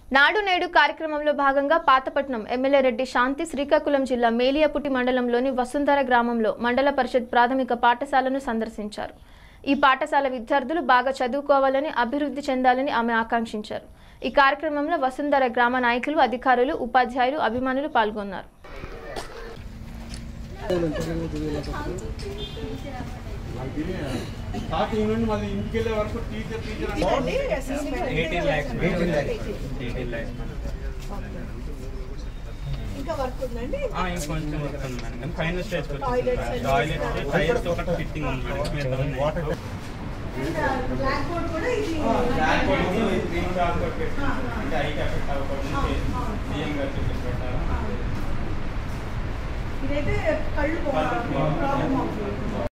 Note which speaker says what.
Speaker 1: నాడు నేడు కార్యక్రమంలో భాగంగా పాతపట్నం ఎమ్మెల్యే రెడ్డి శాంతి శ్రీకాకుళం జిల్లా మేలియపుటి మండలంలోని వసుంధర గ్రామంలో మండల పరిషత్ ప్రాథమిక పాఠశాలను సందర్శించారు ఈ పాఠశాల విద్యార్థులు బాగా చదువుకోవాలని అభివృద్ధి చెందాలని ఆమె ఆకాంక్షించారు ఈ కార్యక్రమంలో వసుంధర గ్రామ నాయకులు అధికారులు ఉపాధ్యాయులు అభిమానులు పాల్గొన్నారు
Speaker 2: స్టార్టింగ్ నుండి మళ్ళీ ఇంటికి వెళ్ళే వరకు టీచర్ టీచర్ అంటే
Speaker 3: ఎయిటీన్ ల్యాక్స్ ఎయిటీన్ ల్యాక్స్
Speaker 4: ఇంకా వర్క్ ఉందండి
Speaker 3: ఇంకొంచెం వస్తుంది madam final stage
Speaker 4: Toilets and-
Speaker 3: toilet tiles ఒకటి ఫిట్టింగ్ ఉంది మేడం వాటర్
Speaker 4: బ్లాక్ బోర్డ్ కూడా ఇది
Speaker 3: అంటే ఐ ఎఫెక్ట్ అవ్వకుండా సీఎం గారు చెప్పిన ప్రకారం
Speaker 4: ఇదైతే కళ్ళు ప్రాబ్లం అవుతుంది